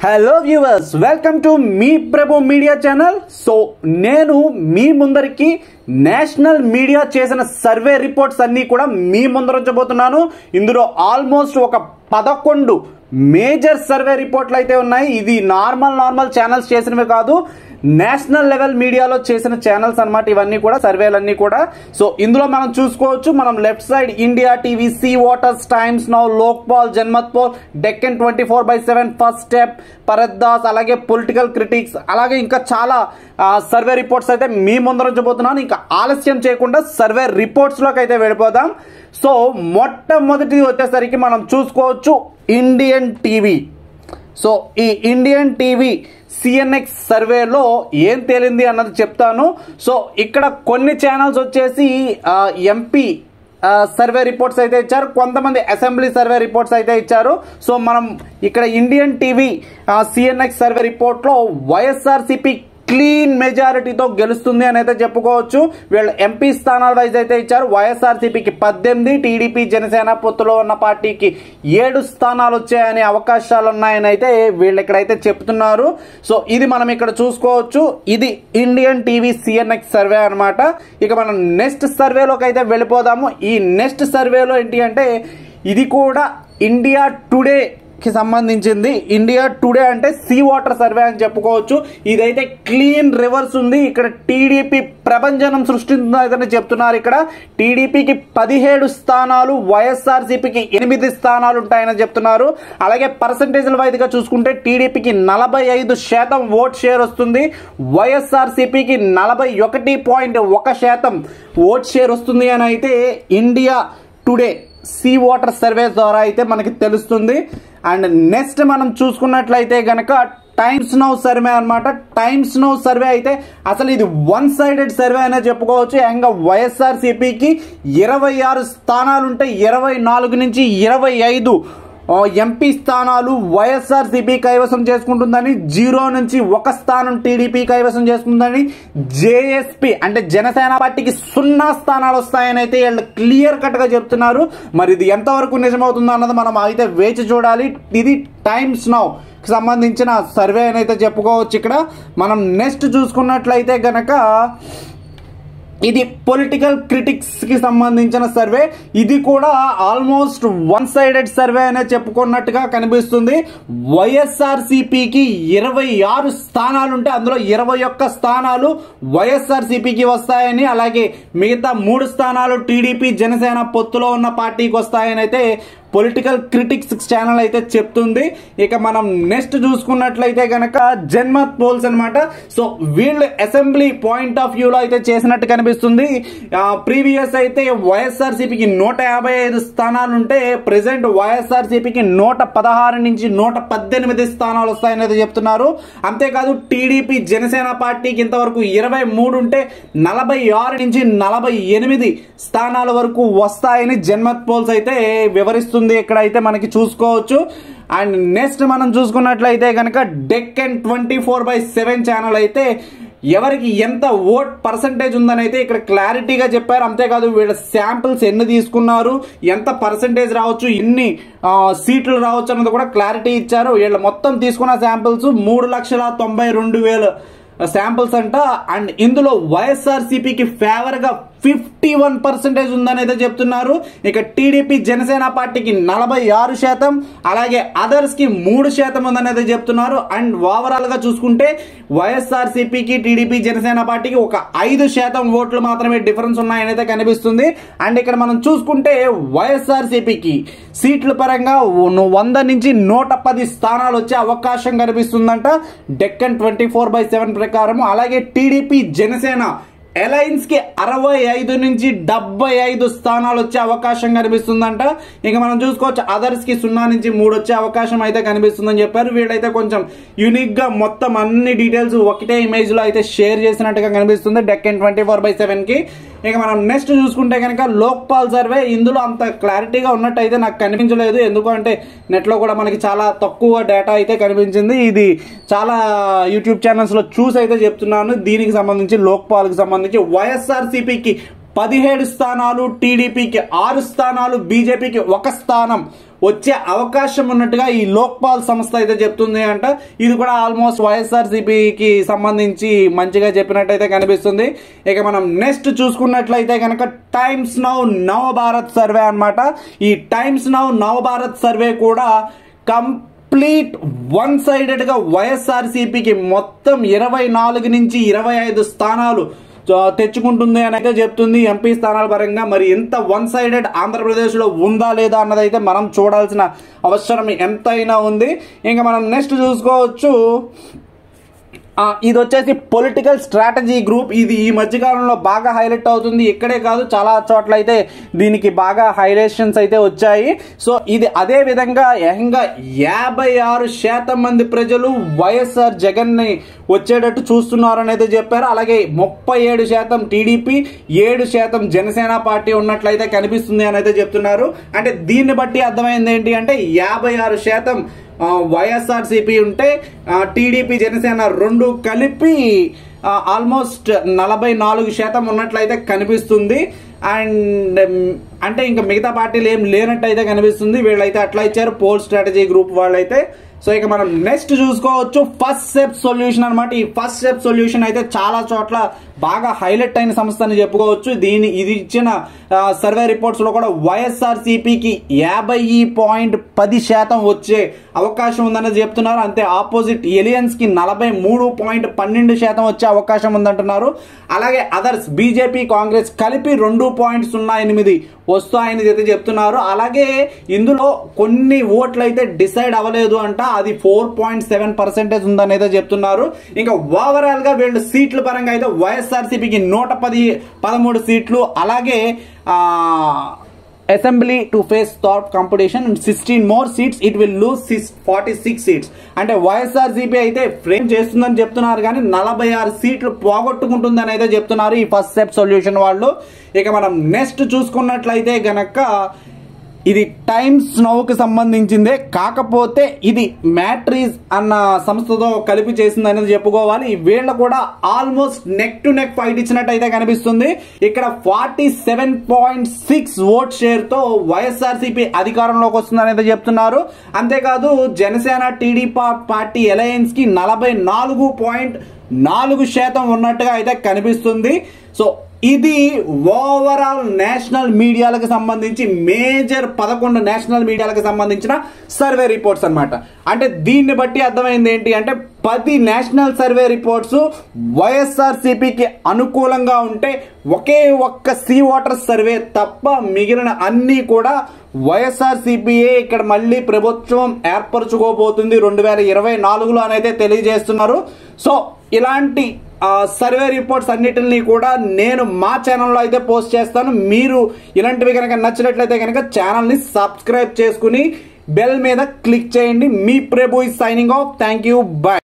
hello viewers welcome to మీ Prabhu media channel so నేను మీ ముందరికి నేషనల్ మీడియా చేసిన సర్వే రిపోర్ట్స్ అన్నీ కూడా మీ ముందర ఉంచబోతున్నాను ఇందులో ఆల్మోస్ట్ ఒక పదకొండు మేజర్ సర్వే రిపోర్ట్లు అయితే ఉన్నాయి ఇది నార్మల్ నార్మల్ ఛానల్స్ చేసినవి కాదు నేషనల్ లెవెల్ మీడియాలో చేసిన ఛానల్స్ అన్నమాట ఇవన్నీ కూడా సర్వేలన్నీ కూడా సో ఇందులో మనం చూసుకోవచ్చు మనం left side India TV C voters Times Now Lokpal Janmat poll Deccan twenty four by seven first step పరద్దాస్ అలాగే పొలిటికల్ క్రిటిక్స్ అలాగే ఇంకా చాలా సర్వే రిపోర్ట్స్ అయితే మీ ముందర ఉంచబోతున్నాను ఇంకా ఆలస్యం చేయకుండా సర్వే రిపోర్ట్స్లోకి అయితే వెళ్ళిపోదాం సో మొట్టమొదటిది వచ్చేసరికి మనం చూసుకోవచ్చు ఇండియన్ టీవీ సో ఈ ఇండియన్ టీవీ సిఎన్ఎక్స్ సర్వేలో ఏం తేలింది అన్నది చెప్తాను సో ఇక్కడ కొన్ని ఛానల్స్ వచ్చేసి ఎంపీ సర్వే రిపోర్ట్స్ అయితే ఇచ్చారు కొంతమంది అసెంబ్లీ సర్వే రిపోర్ట్స్ అయితే ఇచ్చారు సో మనం ఇక్కడ ఇండియన్ టీవీ సిఎన్ఎక్స్ సర్వే రిపోర్ట్లో వైఎస్ఆర్సిపి క్లీన్ మెజారిటీతో గెలుస్తుంది అని అయితే చెప్పుకోవచ్చు వీళ్ళు ఎంపీ స్థానాల వైజ్ అయితే ఇచ్చారు వైఎస్ఆర్సీపీకి పద్దెనిమిది టీడీపీ జనసేన పొత్తులో ఉన్న పార్టీకి ఏడు స్థానాలు వచ్చాయనే అవకాశాలు ఉన్నాయని అయితే వీళ్ళు ఇక్కడైతే చెప్తున్నారు సో ఇది మనం ఇక్కడ చూసుకోవచ్చు ఇది ఇండియన్ టీవీ సిఎన్ఎక్స్ సర్వే అనమాట ఇక మనం నెక్స్ట్ సర్వేలోకి అయితే వెళ్ళిపోదాము ఈ నెక్స్ట్ సర్వేలో ఏంటి అంటే ఇది కూడా ఇండియా టుడే కి సంబంధించింది ఇండియా టుడే అంటే సీ వాటర్ సర్వే అని చెప్పుకోవచ్చు ఇదైతే క్లీన్ రివర్స్ ఉంది ఇక్కడ టీడీపీ ప్రభంజనం సృష్టించిందని చెప్తున్నారు ఇక్కడ టీడీపీకి పదిహేడు స్థానాలు వైఎస్ఆర్సీపీకి ఎనిమిది స్థానాలు ఉంటాయని చెప్తున్నారు అలాగే పర్సంటేజ్ల వైదిగా చూసుకుంటే టీడీపీకి నలభై ఐదు శాతం ఓట్ షేర్ వస్తుంది వైఎస్ఆర్సీపీకి నలభై ఒకటి పాయింట్ ఒక శాతం ఓట్ షేర్ వస్తుంది అని అయితే India today C voter survey ద్వారా అయితే మనకి తెలుస్తుంది అండ్ నెక్స్ట్ మనం చూసుకున్నట్లయితే గనక టైమ్స్ నౌ సర్వే అనమాట టైమ్స్ నౌ సర్వే అయితే అసలు ఇది వన్ సైడెడ్ సర్వే అనే చెప్పుకోవచ్చు ఏకంగా వైఎస్ఆర్ సిపికి ఇరవై ఆరు స్థానాలు ఉంటే ఇరవై నాలుగు నుంచి ఇరవై ఐదు ఎంపీ స్థానాలు వైఎస్ఆర్ సిపి కైవసం చేసుకుంటుందని జీరో నుంచి ఒక స్థానం టీడీపీ కైవసం చేసుకుంటుందని జేఎస్పీ అంటే జనసేన పార్టీకి సున్నా స్థానాలు వస్తాయని అయితే వీళ్ళు క్లియర్ కట్ గా చెప్తున్నారు మరి ఇది ఎంతవరకు నిజమవుతుందో అన్నది మనం అయితే వేచి చూడాలి ఇది టైమ్స్ నౌ సంబంధించిన సర్వే అని అయితే చెప్పుకోవచ్చు ఇక్కడ మనం నెక్స్ట్ చూసుకున్నట్లయితే గనక ఇది పొలిటికల్ క్రిటిక్స్ కి సంబంధించిన సర్వే ఇది కూడా ఆల్మోస్ట్ వన్ సైడెడ్ సర్వే అనే చెప్పుకున్నట్టుగా కనిపిస్తుంది వైఎస్ఆర్ సిపికి ఇరవై ఆరు స్థానాలు ఉంటే అందులో ఇరవై ఒక్క స్థానాలు వైఎస్ఆర్ సిపికి వస్తాయని అలాగే మిగతా మూడు స్థానాలు టీడీపీ జనసేన పొత్తులో ఉన్న పార్టీకి వస్తాయని అయితే పొలిటికల్ క్రిటిక్స్ ఛానల్ అయితే చెప్తుంది ఇక మనం నెక్స్ట్ చూసుకున్నట్లయితే గనక జన్మత్ పోల్స్ అనమాట సో వీళ్ళు అసెంబ్లీ పాయింట్ ఆఫ్ వ్యూలో అయితే చేసినట్టు కనిపిస్తుంది ప్రీవియస్ అయితే వైఎస్ఆర్సీపీకి నూట యాభై ఐదు స్థానాలు ఉంటే ప్రెసెంట్ వైఎస్ఆర్సీపీకి నూట పదహారు నుంచి నూట పద్దెనిమిది స్థానాలు వస్తాయని అయితే చెప్తున్నారు అంతేకాదు టీడీపీ జనసేన పార్టీకి ఇంతవరకు ఇరవై మూడు ఉంటే నలభై ఆరు నుంచి నలభై ఎనిమిది స్థానాల వరకు వస్తాయని జన్మత్ పోల్స్ అయితే వివరిస్తుంది ఇక్కడ అయితే మనకి చూసుకోవచ్చు అండ్ నెక్స్ట్ మనం చూసుకున్నట్లయితే కనుక Deccan twenty four by seven channel అయితే ఎవరికి ఎంత ఓట్ పర్సంటేజ్ ఉందని అయితే ఇక్కడ క్లారిటీగా చెప్పారు అంతేకాదు వీళ్ళ శాంపిల్స్ ఎన్ని తీసుకున్నారు ఎంత పర్సంటేజ్ రావచ్చు ఎన్ని సీట్లు రావచ్చు అన్నది కూడా క్లారిటీ ఇచ్చారు వీళ్ళు మొత్తం తీసుకున్న శాంపిల్స్ మూడు లక్షల తొంభై రెండు వేలు శాంపిల్స్ అంట అండ్ ఇందులో వైఎస్ఆర్సీపీకి ఫేవర్ గా ఫిఫ్టీ వన్ పర్సెంటేజ్ ఉందని అయితే చెప్తున్నారు ఇక టీడీపీ జనసేన పార్టీకి నలభై ఆరు శాతం అలాగే అదర్స్ కి మూడు శాతం ఉందని అయితే చెప్తున్నారు అండ్ ఓవరాల్ గా చూసుకుంటే వైఎస్ఆర్సీపీకి టీడీపీ జనసేన పార్టీకి ఒక ఐదు శాతం ఓట్లు మాత్రమే డిఫరెన్స్ ఉన్నాయని అయితే కనిపిస్తుంది అండ్ ఇక్కడ మనం చూసుకుంటే వైఎస్ఆర్సీపీకి సీట్ల పరంగా వంద నుంచి నూట పది స్థానాలు వచ్చే అవకాశం కనిపిస్తుందంట Deccan twenty four by seven ప్రకారం అలాగే టీడీపీ జనసేన అలయన్స్ కి అరవై ఐదు నుంచి డెబ్బై ఐదు స్థానాలు వచ్చే అవకాశం కనిపిస్తుందంట ఇక మనం చూసుకోవచ్చు అదర్స్ కి సున్నా నుంచి మూడు వచ్చే అవకాశం అయితే కనిపిస్తుందని చెప్పారు వీళ్ళైతే కొంచెం యూనిక్ గా మొత్తం అన్ని డీటెయిల్స్ ఒకటే ఇమేజ్ లో అయితే షేర్ చేసినట్టుగా కనిపిస్తుంది Deccan twenty four by seven కి ఇక మనం నెక్స్ట్ చూసుకుంటే కనుక లోక్పాల్ సర్వే ఇందులో అంత క్లారిటీగా ఉన్నట్టు అయితే నాకు కనిపించలేదు ఎందుకంటే నెట్లో కూడా మనకి చాలా తక్కువ డేటా అయితే కనిపించింది ఇది చాలా యూట్యూబ్ ఛానల్స్లో చూసి అయితే చెప్తున్నాను దీనికి సంబంధించి లోక్పాల్కి సంబంధించి వైఎస్ఆర్సీపీకి పదిహేడు స్థానాలు టీడీపీకి ఆరు స్థానాలు బీజేపీకి ఒక స్థానం వచ్చే అవకాశం ఉన్నట్టుగా ఈ లోక్పాల్ సంస్థ అయితే చెప్తుంది అంట ఇది కూడా ఆల్మోస్ట్ వైఎస్ఆర్ సిపికి సంబంధించి మంచిగా చెప్పినట్టయితే కనిపిస్తుంది ఇక మనం నెక్స్ట్ చూసుకున్నట్లయితే కనుక times Now Nav Bharat survey అన్నమాట ఈ Times Now Nav Bharat survey కూడా కంప్లీట్ వన్ సైడెడ్ గా వైఎస్ఆర్ సిపికి మొత్తం ఇరవై నాలుగు నుంచి ఇరవై ఐదు స్థానాలు చ- తెచ్చుకుంటుంది అని అయితే చెప్తుంది ఎంపీ స్థానాల పరంగా మరి ఎంత వన్ సైడెడ్ ఆంధ్రప్రదేశ్లో ఉందా లేదా అన్నదైతే మనం చూడాల్సిన అవసరం ఎంతైనా ఉంది ఇంకా మనం నెక్స్ట్ చూసుకోవచ్చు ఆ, ఇది వచ్చేసి పొలిటికల్ స్ట్రాటజీ గ్రూప్ ఇది ఈ మధ్యకాలంలో బాగా హైలైట్ అవుతుంది ఇక్కడే కాదు చాలా చోట్ల అయితే దీనికి బాగా హైలైషన్స్ అయితే వచ్చాయి సో ఇది అదే విధంగా ఏకంగా యాభై ఆరు శాతం మంది ప్రజలు వైఎస్ఆర్ జగన్ ని వచ్చేటట్టు చూస్తున్నారు అని అయితే చెప్పారు అలాగే ముప్పై ఏడు శాతం టీడీపీ ఏడు శాతం జనసేన పార్టీ ఉన్నట్లయితే కనిపిస్తుంది అని అయితే చెప్తున్నారు అంటే దీన్ని బట్టి అర్థమైంది ఏంటి అంటే యాభై ఆరు శాతం వైఎస్ఆర్ సిపి ఉంటే టీడీపీ జనసేన రెండు కలిపి ఆల్మోస్ట్ నలభై నాలుగు శాతం ఉన్నట్లయితే కనిపిస్తుంది అండ్ అంటే ఇంకా మిగతా పార్టీలు ఏం లేనట్టు అయితే కనిపిస్తుంది వీళ్ళైతే అట్లా ఇచ్చారు పోల్ స్ట్రాటజీ గ్రూప్ వాళ్ళైతే సో ఇక మనం నెక్స్ట్ చూసుకోవచ్చు ఫస్ట్ స్టెప్ సొల్యూషన్ అనమాట ఈ ఫస్ట్ స్టెప్ సొల్యూషన్ అయితే చాలా చోట్ల బాగా హైలైట్ అయిన సంస్థ అని చెప్పుకోవచ్చు దీని ఇది ఇచ్చిన సర్వే రిపోర్ట్స్ లో కూడా వైఎస్ఆర్ సిపికి యాభై పాయింట్ పది శాతం వచ్చే అవకాశం ఉందని చెప్తున్నారు అంతే ఆపోజిట్ ఎలియన్స్ కి నలభై మూడు పాయింట్ పన్నెండు శాతం వచ్చే అవకాశం ఉందంటున్నారు అలాగే అదర్స్ బీజేపీ కాంగ్రెస్ కలిపి రెండు పాయింట్ సున్నా ఎనిమిది వస్తాయని అయితే చెప్తున్నారు అలాగే ఇందులో కొన్ని ఓట్లు అయితే డిసైడ్ అవ్వలేదు అంట అది ఫోర్ పాయింట్ సెవెన్ పర్సెంటేజ్ ఉందని అయితే చెప్తున్నారు ఇంకా ఓవరాల్ గా వీళ్ళు సీట్ల పరంగా అయితే వైఎస్ఆర్సీపీకి నూట పది పదమూడు సీట్లు అలాగే ఆ assembly to face that competition sixteen more seats it will lose six forty six seats అంటే వైఎస్ఆర్ సిపి అయితే ఫ్రేమ్ చేస్తుందని చెప్తున్నారు కానీ నలభై ఆరు సీట్లు పోగొట్టుకుంటుందని అయితే చెప్తున్నారు ఈ ఫస్ట్ స్టెప్ సొల్యూషన్ వాళ్ళు ఇక మనం నెక్స్ట్ చూసుకున్నట్లయితే గనక ఇది టైమ్స్ నౌకి సంబంధించిందే కాకపోతే ఇది మ్యాట్రీస్ అన్న సంస్థతో కలిపి చేసింది అనేది చెప్పుకోవాలి వీళ్ళ కూడా almost neck to neck fight ఇచ్చినట్టయితే కనిపిస్తుంది ఇక్కడ forty seven point six vote share తో వైఎస్ఆర్సీపీ అధికారంలోకి వస్తుంది అనేది చెప్తున్నారు అంతేకాదు జనసేన టీడీపీ పార్టీ అలయన్స్ కి నలభై నాలుగు పాయింట్ నాలుగు శాతం ఉన్నట్టుగా అయితే కనిపిస్తుంది సో ఇది ఓవరాల్ నేషనల్ మీడియాలకు సంబంధించి మేజర్ పదకొండు నేషనల్ మీడియాలకు సంబంధించిన సర్వే రిపోర్ట్స్ అన్నమాట అంటే దీన్ని బట్టి అర్థమైంది ఏంటి అంటే పది నేషనల్ సర్వే రిపోర్ట్స్ వైఎస్ఆర్ సిపికి అనుకూలంగా ఉంటే ఒకే ఒక్క సీ వాటర్ సర్వే తప్ప మిగిలిన అన్ని కూడా వైఎస్ఆర్ సిపిఏ ఇక్కడ మళ్ళీ ప్రభుత్వం ఏర్పరచుకోబోతుంది రెండు వేల ఇరవై నాలుగులో అనైతే తెలియజేస్తున్నారు సో ఇలాంటి ఆ, సర్వే రిపోర్ట్స్ అన్నిటిని కూడా నేను మా ఛానల్లో అయితే పోస్ట్ చేస్తాను మీరు ఇలాంటివి కనుక నచ్చినట్లయితే కనుక ఛానల్ని సబ్స్క్రైబ్ చేసుకుని బెల్ మీద క్లిక్ చేయండి మీ Prabhu signing off thank you by